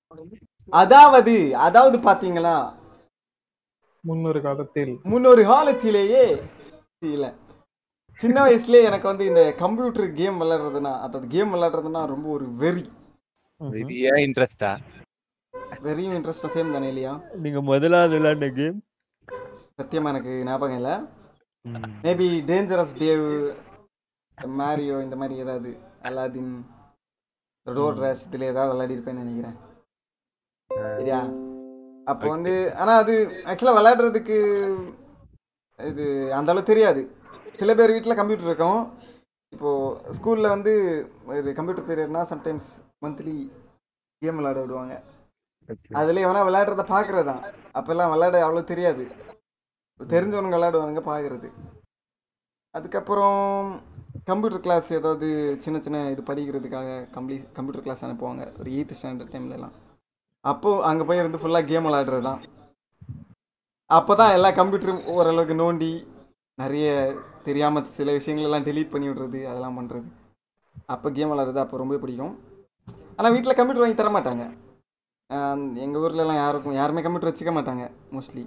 அதாவது அதாவது பாத்தீங்களா முன்னொரு காலத்தில் முன்னொரு காலத்திலேயே இல்ல சின்ன வயசுலயே எனக்கு வந்து இந்த கம்ப்யூட்டர் கேம் விளையாடுறதுனா அதாவது கேம் விளையாடுறதுனா ரொம்ப ஒரு வெறி பெரிய இன்ட்ரெஸ்டா வெறியும் இன்ட்ரெஸ்ட் சேம் தானே இல்லையா நீங்க முதலாவது விளையாண்ட கேம் சத்தியமா எனக்கு ஞாபகம் இல்லை மேபி டேஞ்சரஸ் டேவ் மேரியோ இந்த மாதிரி ஏதாவது அலாதின் டோர் ரேஷ் இதில் ஏதாவது விளையாடி இருப்பேன்னு நினைக்கிறேன் சரியா அப்போ வந்து ஆனால் அது ஆக்சுவலாக விளையாடுறதுக்கு இது அந்த அளவு தெரியாது சில பேர் வீட்டில் கம்ப்யூட்டர் இருக்கும் இப்போது ஸ்கூலில் வந்து ஒரு கம்ப்யூட்டர் பீரியட்னா சம்டைம்ஸ் மந்த்லி கேம் விளையாட விடுவாங்க அதுலேயே வேணால் விளையாடுறத பார்க்குறது தான் அப்போல்லாம் விளையாட அவ்வளோ தெரியாது தெரிஞ்சவனுங்க விளையாடுவானுங்க பார்க்குறது அதுக்கப்புறம் கம்ப்யூட்டர் கிளாஸ் ஏதாவது சின்ன சின்ன இது படிக்கிறதுக்காக கம்ப்ளீ கம்ப்யூட்டர் கிளாஸ் அனுப்புவாங்க ஒரு எயித்து ஸ்டாண்டர்ட் டைம்லலாம் அப்போது அங்கே போய் இருந்து ஃபுல்லாக கேம் விளையாடுறது தான் அப்போ தான் எல்லா கம்ப்யூட்டரும் ஓரளவுக்கு நோண்டி நிறைய தெரியாமல் சில விஷயங்களெல்லாம் டெலீட் பண்ணி விடுறது அதெல்லாம் பண்ணுறது அப்போ கேம் விளையாடுறது அப்போ ரொம்ப பிடிக்கும் ஆனால் வீட்டில் கம்ப்யூட்டர் வாங்கி தர மாட்டாங்க எங்கள் ஊர்லலாம் யாருக்கும் யாருமே கம்ப்யூட்டர் வச்சுக்க மாட்டாங்க மோஸ்ட்லி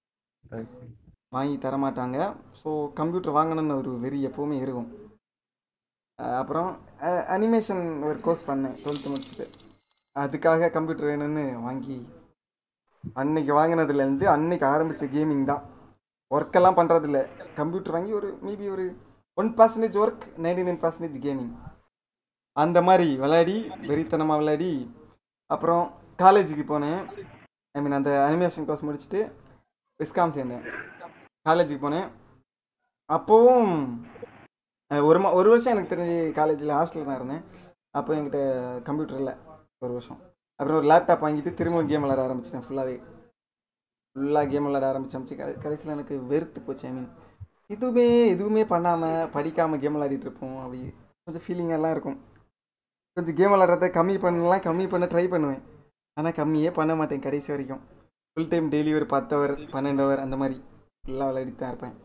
வாங்கி தர மாட்டாங்க ஸோ கம்ப்யூட்டர் வாங்கணும்னு ஒரு வெறி எப்போவுமே இருக்கும் அஹ் அப்புறம் அனிமேஷன் ஒரு கோர்ஸ் பண்ணேன் டுவெல்த்து முடிச்சுட்டு அதுக்காக கம்ப்யூட்டர் வேணும்னு வாங்கி அன்னைக்கு வாங்கினதுலேருந்து அன்னைக்கு ஆரம்பித்த கேமிங் தான் ஒர்க்கெல்லாம் பண்ணுறதில்ல கம்ப்யூட்டர் வாங்கி ஒரு மேபி ஒரு one percentage work ninety nine percentage gaming அந்த மாதிரி விளையாடி வெறித்தனமாக விளையாடி அப்புறம் காலேஜுக்கு போனேன் ஐ மீன் அந்த அனிமேஷன் கோர்ஸ் முடிச்சுட்டு விஸ்காம் சேர்ந்தேன் காலேஜுக்கு போனேன் அப்போவும் அஹ், ஒரு மா ஒரு வருஷம் எனக்கு தெரிஞ்சு காலேஜில் ஹாஸ்டலில் தான் இருந்தேன் அப்போ என்கிட்ட கம்ப்யூட்டர் இல்லை ஒரு வருஷம் அப்புறம் ஒரு லேப்டாப் வாங்கிட்டு திரும்பவும் கேம் விளையாட ஆரம்பிச்சிட்டேன் ஃபுல்லாகவே ஃபுல்லாக கேம் விளையாட ஆரம்பிச்சு கடை கடைசியில் எனக்கு வெறுத்து போச்சு ஐ மீன் எதுவுமே எதுவுமே பண்ணாமல் படிக்காமல் கேம் விளையாடிட்டு இருப்போம் அப்படி கொஞ்சம் ஃபீலிங்கெல்லாம் இருக்கும் கொஞ்சம் கேம் விளையாடுறத கம்மி பண்ணலாம் கம்மி பண்ண ட்ரை பண்ணுவேன் ஆனால் கம்மியே பண்ண மாட்டேன் கடைசி வரைக்கும் ஃபுல் டைம் டெய்லி ஒரு பத்து ஹவர் பன்னெண்டு ஹவர் அந்த மாதிரி ஃபுல்லாக விளையாடிட்டு தான் இருப்பேன்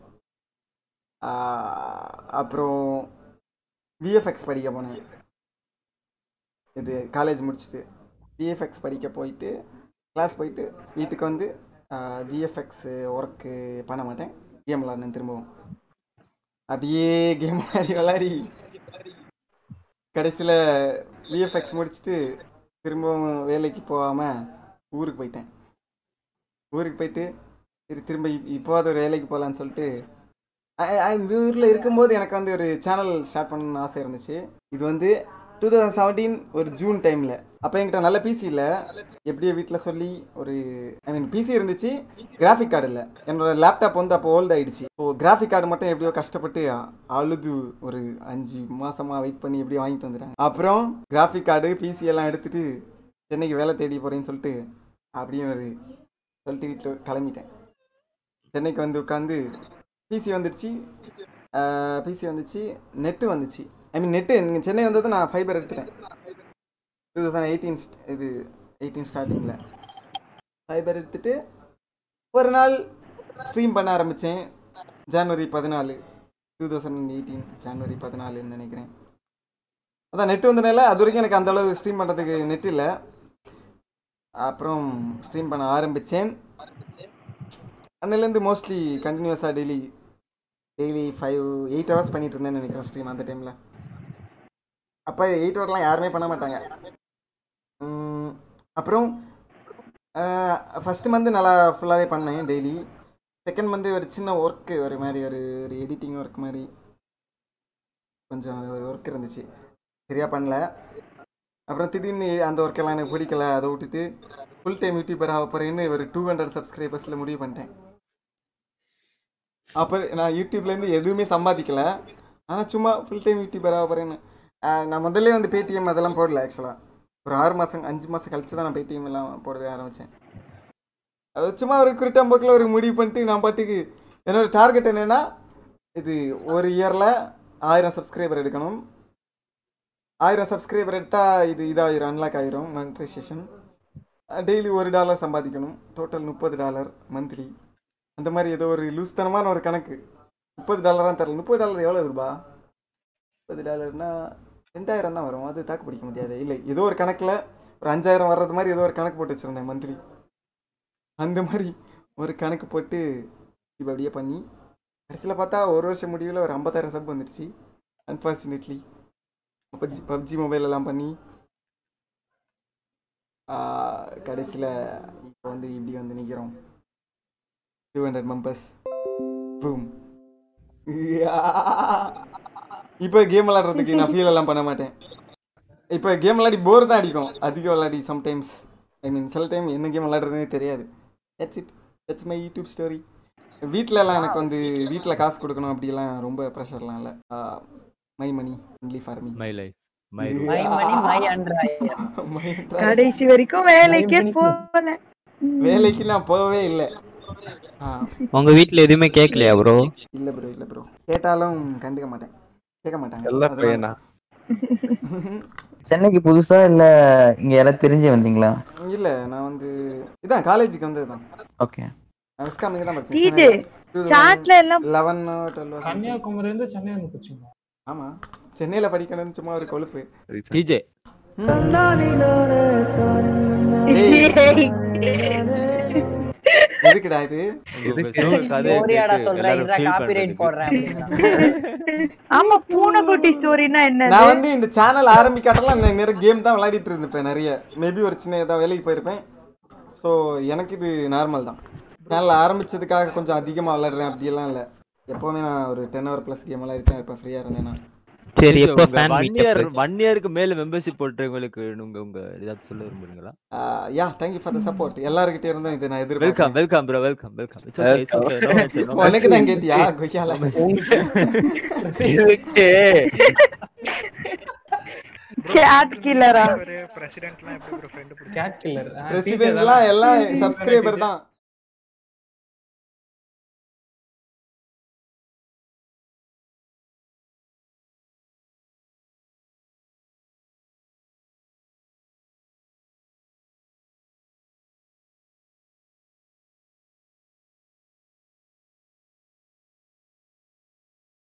ஆஹ் அப்புறம் விஎஃப்எக்ஸ் படிக்க போனேன் இது காலேஜ் முடிச்சுட்டு விஎஃப்எக்ஸ் படிக்க போயிட்டு கிளாஸ் போயிட்டு வீட்டுக்கு வந்து விஎஃப்எக்ஸ் ஒர்க்கு பண்ண மாட்டேன் கேம் விளாட்னேன் திரும்பவும் அப்படியே கேம் விளையாடி விளையாடி கடைசியில் விஎஃப்எக்ஸ் முடிச்சுட்டு திரும்பவும் வேலைக்கு போகாமல் ஊருக்கு போயிட்டேன் ஊருக்கு போயிட்டு சரி திரும்ப இப்- இப்போவாது ஒரு வேலைக்கு போகலான்னு சொல்லிட்டு ஊரில் இருக்கும்போது எனக்கு வந்து ஒரு சேனல் ஸ்டார்ட் பண்ணணும்னு ஆசை இருந்துச்சு இது வந்து டூ தௌசண்ட் செவன்டீன் ஒரு ஜூன் டைமில் அப்போ என்கிட்ட நல்ல பிசி இல்லை எப்படியோ வீட்டில் சொல்லி ஒரு ஐ மீன் பிசி இருந்துச்சு கிராஃபிக் கார்டு இல்லை என்னோட லேப்டாப் வந்து அப்போ ஓல்ட் ஆயிடுச்சு ஸோ கிராஃபிக் கார்டு மட்டும் எப்படியோ கஷ்டப்பட்டு அழுது ஒரு அஞ்சு மாசமா வெயிட் பண்ணி எப்படியோ வாங்கி தந்துட்டாங்க அப்புறம் கிராஃபிக் கார்டு பிசி எல்லாம் எடுத்துட்டு சென்னைக்கு வேலை தேடி போகிறேன்னு சொல்லிட்டு அப்படியே ஒரு சொல்லிட்டு வீட்டில் கிளம்பிட்டேன் சென்னைக்கு வந்து உட்காந்து பிசி வந்துடுச்சு பிசி வந்துச்சு நெட்டு வந்துச்சு ஐ மீன் நெட்டு நீங்கள் சென்னை வந்தது நான் ஃபைபர் எடுத்துட்டேன் டூ தௌசண்ட் எயிட்டீன் இது எயிட்டீன் ஸ்டார்டிங்கில் ஃபைபர் எடுத்துட்டு ஒரு நாள் ஸ்ட்ரீம் பண்ண ஆரம்பித்தேன் ஜனவரி பதினாலு டூ தௌசண்ட் எயிட்டீன் ஜனவரி பதினாலுன்னு நினைக்கிறேன் அதான் நெட் வந்தனால அது வரைக்கும் எனக்கு அந்த அளவு ஸ்ட்ரீம் பண்ணுறதுக்கு நெட் இல்லை அப்புறம் ஸ்ட்ரீம் பண்ண ஆரம்பித்தேன் அன்னிலேருந்து மோஸ்ட்லி கண்டினியூஸாக daily daily five eight hours பண்ணிட்டு இருந்தேன்னு நினைக்கிறேன் ஸ்ட்ரீம் அந்த டைமில் அப்போ எயிட் ஹவர்லாம் யாருமே பண்ண மாட்டாங்க உம், அப்புறம் ஃபஸ்ட்டு மந்த் நல்லா ஃபுல்லாகவே பண்ணேன் டெய்லி செகண்ட் மந்த் ஒரு சின்ன ஒர்க்கு ஒரு மாதிரி ஒரு ஒரு எடிட்டிங் ஒர்க் மாதிரி கொஞ்சம் ஒரு ஒர்க் இருந்துச்சு சரியாக பண்ணல அப்புறம் திடீர்னு அந்த ஒர்க்கெல்லாம் எனக்கு பிடிக்கல அதை விட்டுட்டு ஃபுல் டைம் யூடியூபர் ஆக போகிறேன்னு ஒரு டூ ஹண்ட்ரட் சப்ஸ்கிரைபர்ஸில் முடிவு பண்ணிட்டேன் அப்போ நான் யூடியூப்லேருந்து எதுவுமே சம்பாதிக்கல ஆனால் சும்மா ஃபுல் டைம் யூடியூபர் ஆக போகிறேன்னு நான் முதல்ல வந்து பேடிஎம் அதெல்லாம் போடல ஆக்சுவலாக ஒரு ஆறு மாதம் அஞ்சு மாதம் கழிச்சு தான் நான் பேடிஎம் எல்லாம் போடவே ஆரம்பித்தேன் அது சும்மா ஒரு குறிட்ட போக்கில் ஒரு முடிவு பண்ணிட்டு நான் பாட்டுக்கு என்னோட டார்கெட் என்னென்னா இது ஒரு இயரில் ஆயிரம் சப்ஸ்கிரைபர் எடுக்கணும் ஆயிரம் சப்ஸ்கிரைபர் எடுத்தால் இது இதாகிரும் அன்லாக் ஆயிரும் மானிட்ரைசேஷன் டெய்லி ஒரு டாலர் சம்பாதிக்கணும் டோட்டல் முப்பது டாலர் மந்த்லி அந்த மாதிரி ஏதோ ஒரு லூஸ்தனமான ஒரு கணக்கு முப்பது டாலராக தரல முப்பது டாலர் எவ்வளோ ரூபா முப்பது டாலர்னா ரெண்டாயிரம் தான் வரும் அது தாக்கு பிடிக்க முடியாது இல்லை ஏதோ ஒரு கணக்கில் ஒரு அஞ்சாயிரம் வர்றது மாதிரி ஏதோ ஒரு கணக்கு போட்டு வச்சுருந்தேன் மந்த்லி அந்த மாதிரி ஒரு கணக்கு போட்டு இப்போ அப்படியே பண்ணி கடைசியில் பார்த்தா ஒரு வருஷம் முடிவில் ஒரு ஐம்பத்தாயிரம் சப் வந்துடுச்சு அன்ஃபார்ச்சுனேட்லி பப்ஜி பப்ஜி மொபைல் எல்லாம் பண்ணி கடைசியில் இப்போ வந்து இப்படி வந்து நிற்கிறோம் டூ ஹண்ட்ரட் மெம்பர்ஸ் பூம் இப்போ கேம் விளாடுறதுக்கு நான் ஃபீல் எல்லாம் பண்ண மாட்டேன் இப்போ கேம் விளாடி போர் தான் அடிக்கும் அதிகம் விளாடி சம்டைம்ஸ் ஐ மீன் சில டைம் என்ன கேம் விளாடுறதுனே தெரியாது that's it that's my YouTube story வீட்டில எல்லாம் எனக்கு வந்து வீட்டில் காசு கொடுக்கணும் அப்படிலாம் ரொம்ப ப்ரெஷர்லாம் இல்லை my money only for me my life my my money my அன்றாயிரம் கடைசி வரைக்கும் வேலைக்கே போகல வேலைக்கு நான் போகவே இல்லை ஆ உங்க வீட்ல எதுவுமே கேட்கலையா ப்ரோ இல்லை ப்ரோ இல்லை ப்ரோ கேட்டாலும் கண்டுக்க மாட்டேன் கேட்க மாட்டாங்க நல்ல அதெல்லாம் பையனா சென்னைக்கு புதுசா இல்ல இங்க யாராவது தெரிஞ்சு வந்தீங்களா இல்லை நான் வந்து இதான் காலேஜுக்கு வந்தது தான் ஓகே நான் விஸ்காமிக்கு தான் டிஜே படித்தேன் சாட்ல எல்லாம் லெவனோ டுவெல்வோ கன்னியாகுமரி இருந்து சென்னை வந்து போச்சுங்க ஆமாம் சென்னையில் படிக்கணும்னு சும்மா ஒரு கொழுப்பு டிஜே எதுக்குடா இது ஓரியாடா சொல்றேன் இதுடா காப்பிரைட் போடுறேன் அப்படின்னா. ஆமா பூனைக்குட்டி ஸ்டோரினா என்ன நான் வந்து இந்த சேனல் ஆரம்பிக்காட்டலாம் நான் நிறைய கேம் தான் விளையாடிட்டு இருந்திருப்பேன் நிறைய மேபி ஒரு சின்ன ஏதாவது வேலைக்கு போயிருப்பேன் ஸோ எனக்கு இது நார்மல் தான் சேனல் ஆரம்பிச்சதுக்காக கொஞ்சம் அதிகமாக விளையாடுறேன் அப்படியெல்லாம் இல்லை எப்போவுமே நான் ஒரு டென் ஹவர் ப்ளஸ் கேம் விளையாடிட்டு தான் இருப்பேன் ஃப்ரீயாக இருந்தேன்னா சரி எப்போ fan one meet year one இயருக்கு மேல மெம்பர்ஷிப் போட்டவங்களுக்கு உங்க உங்க ஏதாவது சொல்ல விரும்புறீங்களா yeah thank you for the support எல்லாருக்கிட்டே இருந்தும் இது நான் வெல்கம் எதிர்பார்க்கேன் welcome bro welcome welcome it's okay it's okay no mention no உனக்கு தான் கேட்டியா கொய்யால இதுக்கு கேட் கில்லரா கேட் கில்லர் பிரசிடென்ட்லாம் எல்லாம் சப்ஸ்கிரைபர் தான்